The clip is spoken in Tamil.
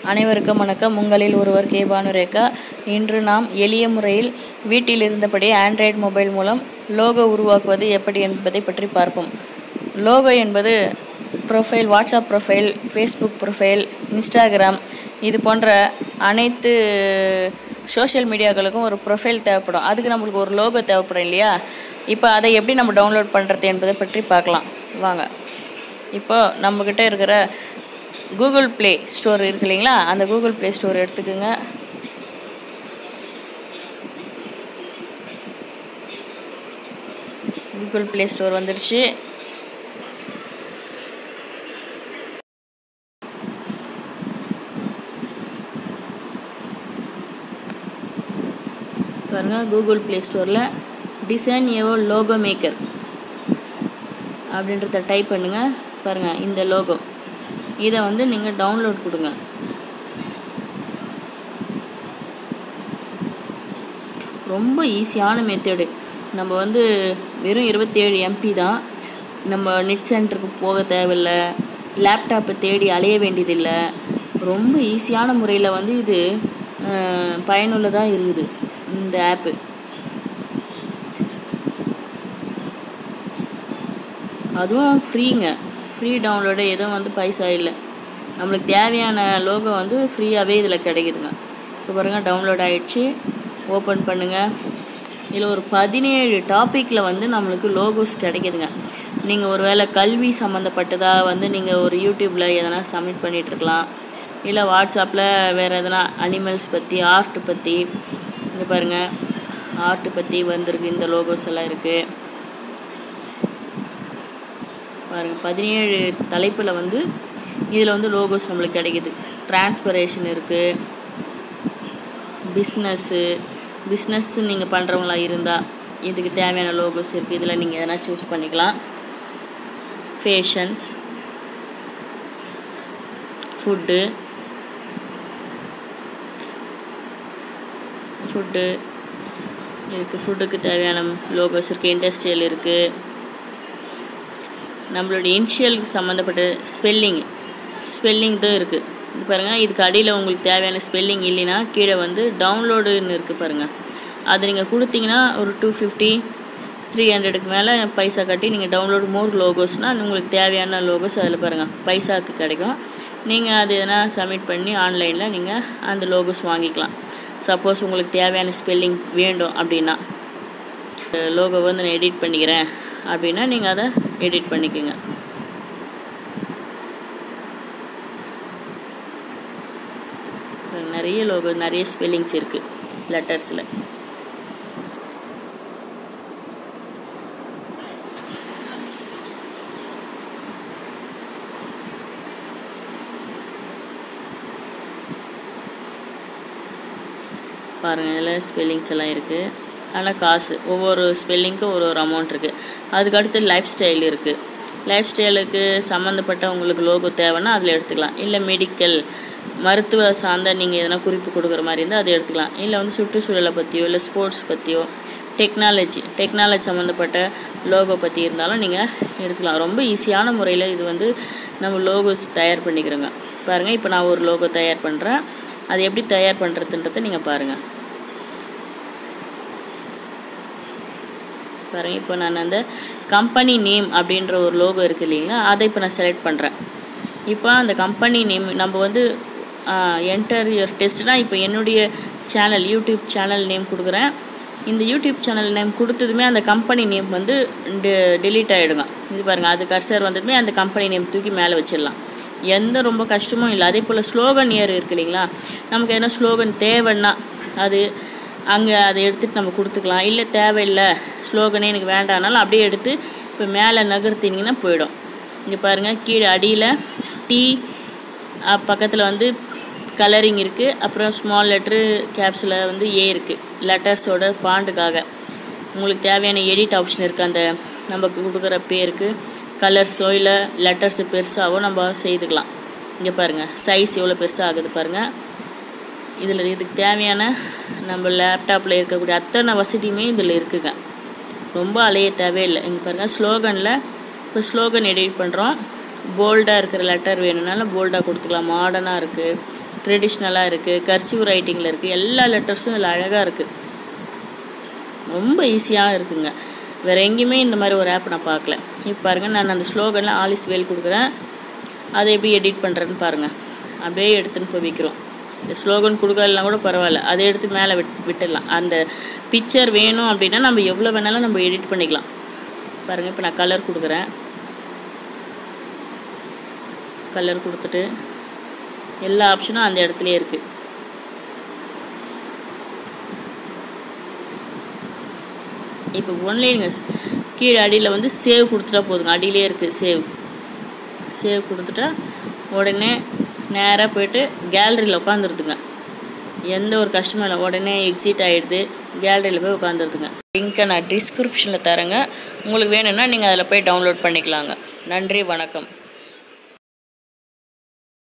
அனைவருக்கும் வணக்கம் உங்களில் ஒருவர் கே பானுரேகா இன்று நாம் எளிய முறையில் வீட்டில் இருந்தபடி ஆண்ட்ராய்டு மொபைல் மூலம் லோகோ உருவாக்குவது எப்படி என்பதை பற்றி பார்ப்போம் லோகோ என்பது profile WhatsApp profile Facebook profile Instagram இது போன்ற அனைத்து சோஷியல் மீடியாக்களுக்கும் ஒரு ப்ரொஃபைல் தேவைப்படும் அதுக்கு நம்மளுக்கு ஒரு லோகோ தேவைப்படும் இல்லையா இப்போ அதை எப்படி நம்ம டவுன்லோட் பண்ணுறது என்பதை பற்றி பார்க்கலாம் வாங்க இப்போ நம்மக்கிட்ட இருக்கிற கூகுள் ப்ளே ஸ்டோர் இருக்கு இல்லைங்களா அந்த கூகுள் ப்ளே ஸ்டோர் எடுத்துக்கோங்க கூகுள் ப்ளே ஸ்டோர் வந்துடுச்சு பாருங்கள் கூகுள் ப்ளே ஸ்டோரில் டிசைன் ஏவோ லோகோ மேக்கர் அப்படின்றத டைப் பண்ணுங்கள் பாருங்கள் இந்த லோகோ இதை வந்து நீங்கள் டவுன்லோட் கொடுங்க ரொம்ப ஈஸியான மெத்தடு நம்ம வந்து வெறும் இருபத்தேழு எம்பி தான் நம்ம நெட் சென்டருக்கு போக தேவையில்ல லேப்டாப்பை தேடி அலைய வேண்டியதில்லை ரொம்ப ஈஸியான முறையில் வந்து இது பயனுள்ளதாக இருக்குது இந்த ஆப்பு அதுவும் ஃப்ரீங்க ஃப்ரீ டவுன்லோடு எதுவும் வந்து பைசா இல்லை நம்மளுக்கு தேவையான லோகோ வந்து ஃப்ரீயாகவே இதில் கிடைக்குதுங்க இப்போ பாருங்கள் டவுன்லோட் ஆகிடுச்சு ஓப்பன் பண்ணுங்கள் இதில் ஒரு பதினேழு டாப்பிக்கில் வந்து நம்மளுக்கு லோகோஸ் கிடைக்குதுங்க நீங்கள் ஒரு வேளை கல்வி சம்மந்தப்பட்டதாக வந்து நீங்கள் ஒரு யூடியூப்பில் எதனா சப்மிட் பண்ணிகிட்ருக்கலாம் இல்லை வாட்ஸ்அப்பில் வேறு எதனா அனிமல்ஸ் பற்றி ஆர்ட் பற்றி இங்கே பாருங்கள் ஆர்ட் பற்றி வந்திருக்கு இந்த லோகோஸ் எல்லாம் இருக்குது பாருங்கள் பதினேழு தலைப்பில் வந்து இதில் வந்து லோகோஸ் நம்மளுக்கு கிடைக்குது டிரான்ஸ்பரேஷன் இருக்குது பிஸ்னஸ்ஸு பிஸ்னஸ் நீங்கள் பண்ணுறவங்களா இருந்தால் இதுக்கு தேவையான லோகோஸ் இருக்குது இதில் நீங்கள் எதனா சூஸ் பண்ணிக்கலாம் ஃபேஷன்ஸ் ஃபுட்டு ஃபுட்டு இருக்குது ஃபுட்டுக்கு தேவையான லோகோஸ் இருக்குது இண்டஸ்ட்ரியல் இருக்குது நம்மளுடைய இனிஷியலுக்கு சம்மந்தப்பட்ட ஸ்பெல்லிங் ஸ்பெல்லிங் தான் இருக்குது இது பாருங்கள் இதுக்கு அடியில் உங்களுக்கு தேவையான ஸ்பெல்லிங் இல்லைன்னா கீழே வந்து டவுன்லோடுன்னு இருக்குது பாருங்கள் அது நீங்கள் கொடுத்தீங்கன்னா ஒரு டூ ஃபிஃப்டி த்ரீ ஹண்ட்ரடுக்கு மேலே பைசா கட்டி நீங்கள் டவுன்லோட் மோர் லோகோஸ்னால் உங்களுக்கு தேவையான லோகோஸ் அதில் பாருங்கள் பைசாவுக்கு கிடைக்கும் நீங்கள் அது எதனா சப்மிட் பண்ணி ஆன்லைனில் நீங்கள் அந்த லோகோஸ் வாங்கிக்கலாம் சப்போஸ் உங்களுக்கு தேவையான ஸ்பெல்லிங் வேண்டும் அப்படின்னா லோகோ வந்து நான் எடிட் பண்ணிக்கிறேன் அப்படின்னா நீங்கள் அதை எடிட் பண்ணிக்கோங்க நிறைய லோகோ நிறைய ஸ்பெல்லிங்ஸ் இருக்குது லெட்டர்ஸில் பாருங்கள் இதில் ஸ்பெல்லிங்ஸ் எல்லாம் இருக்குது ஆனால் காசு ஒவ்வொரு ஸ்பெல்லிங்க்கும் ஒரு ஒரு அமௌண்ட் இருக்குது அதுக்கு அடுத்து லைஃப் ஸ்டைல் இருக்குது லைஃப் ஸ்டைலுக்கு சம்மந்தப்பட்ட உங்களுக்கு லோகோ தேவைன்னா அதில் எடுத்துக்கலாம் இல்லை மெடிக்கல் மருத்துவ சார்ந்த நீங்கள் எதனா குறிப்பு கொடுக்குற மாதிரி இருந்தால் அதை எடுத்துக்கலாம் இல்லை வந்து சுற்றுச்சூழலை பற்றியோ இல்லை ஸ்போர்ட்ஸ் பற்றியோ டெக்னாலஜி டெக்னாலஜி சம்மந்தப்பட்ட லோகோ பற்றி இருந்தாலும் நீங்கள் எடுத்துக்கலாம் ரொம்ப ஈஸியான முறையில் இது வந்து நம்ம லோகோஸ் தயார் பண்ணிக்கிறோங்க பாருங்கள் இப்போ நான் ஒரு லோகோ தயார் பண்ணுறேன் அது எப்படி தயார் பண்ணுறதுன்றதை நீங்கள் பாருங்கள் பாருங்கள் இப்போ நான் அந்த கம்பெனி நேம் அப்படின்ற ஒரு லோகோ இருக்குது இல்லைங்களா அதை இப்போ நான் செலக்ட் பண்ணுறேன் இப்போ அந்த கம்பெனி நேம் நம்ம வந்து என்டர் யுவர் டெஸ்ட்னால் இப்போ என்னுடைய சேனல் யூடியூப் சேனல் நேம் கொடுக்குறேன் இந்த யூடியூப் சேனல் நேம் கொடுத்ததுமே அந்த கம்பெனி நேம் வந்து டெலீட் ஆகிடுங்க இது பாருங்கள் அது கர்சர் வந்ததுமே அந்த கம்பெனி நேம் தூக்கி மேலே வச்சிடலாம் எந்த ரொம்ப கஷ்டமும் இல்லை அதே போல் ஸ்லோகன் இயர் இருக்குது இல்லைங்களா நமக்கு எதனா ஸ்லோகன் தேவைன்னா அது அங்கே அதை எடுத்துகிட்டு நம்ம கொடுத்துக்கலாம் இல்லை தேவையில்லை ஸ்லோகனே எனக்கு வேண்டானாலும் அப்படியே எடுத்து இப்போ மேலே நகர்த்தினீங்கன்னா போயிடும் இங்கே பாருங்கள் கீழே அடியில் டி பக்கத்தில் வந்து கலரிங் இருக்குது அப்புறம் ஸ்மால் லெட்ரு கேப்ஸில் வந்து ஏ இருக்குது லெட்டர்ஸோட பாண்டுக்காக உங்களுக்கு தேவையான எடிட் ஆப்ஷன் இருக்குது அந்த நமக்கு கொடுக்குற பேருக்கு கலர்ஸோ இல்லை லெட்டர்ஸு பெருசாகவோ நம்ம செய்துக்கலாம் இங்கே பாருங்கள் சைஸ் எவ்வளோ பெருசாக ஆகுது பாருங்கள் இதில் இதுக்கு தேவையான நம்ம லேப்டாப்பில் இருக்கக்கூடிய அத்தனை வசதியுமே இதில் இருக்குங்க ரொம்ப அலைய தேவையில்லை இங்கே பாருங்கள் ஸ்லோகனில் இப்போ ஸ்லோகன் எடிட் பண்ணுறோம் போல்டாக இருக்கிற லெட்டர் வேணும்னாலும் போல்டாக கொடுத்துக்கலாம் மாடர்னாக இருக்குது ட்ரெடிஷ்னலாக இருக்குது கர்சிவ் ரைட்டிங்கில் இருக்குது எல்லா லெட்டர்ஸும் இதில் அழகாக இருக்குது ரொம்ப ஈஸியாக இருக்குங்க வேறு எங்கேயுமே இந்த மாதிரி ஒரு ஆப் நான் பார்க்கல இப்போ பாருங்கள் நான் அந்த ஸ்லோகனில் ஆலிஸ் வேல் கொடுக்குறேன் அதை எப்படி எடிட் பண்ணுறேன்னு பாருங்கள் அப்படியே எடுத்துன்னு போய் வைக்கிறோம் இந்த ஸ்லோகன் கொடுக்கலாம் கூட பரவாயில்ல அதை எடுத்து மேலே விட் விட்டுடலாம் அந்த பிக்சர் வேணும் அப்படின்னா நம்ம எவ்வளோ வேணாலும் நம்ம எடிட் பண்ணிக்கலாம் பாருங்கள் இப்போ நான் கலர் கொடுக்குறேன் கலர் கொடுத்துட்டு எல்லா ஆப்ஷனும் அந்த இடத்துலையே இருக்குது இப்போ ஒன்லைனுங்க கீழே அடியில் வந்து சேவ் கொடுத்துட்டா போதுங்க அடியிலே இருக்குது சேவ் சேவ் கொடுத்துட்டா உடனே நேராக போயிட்டு கேலரியில் உட்காந்துருதுங்க எந்த ஒரு கஷ்டமும் இல்லை உடனே எக்ஸிட் ஆகிடுது கேலரியில் போய் உட்காந்துருதுங்க லிங்க்கை நான் டிஸ்கிரிப்ஷனில் தரேங்க உங்களுக்கு வேணும்னா நீங்கள் அதில் போய் டவுன்லோட் பண்ணிக்கலாங்க நன்றி வணக்கம்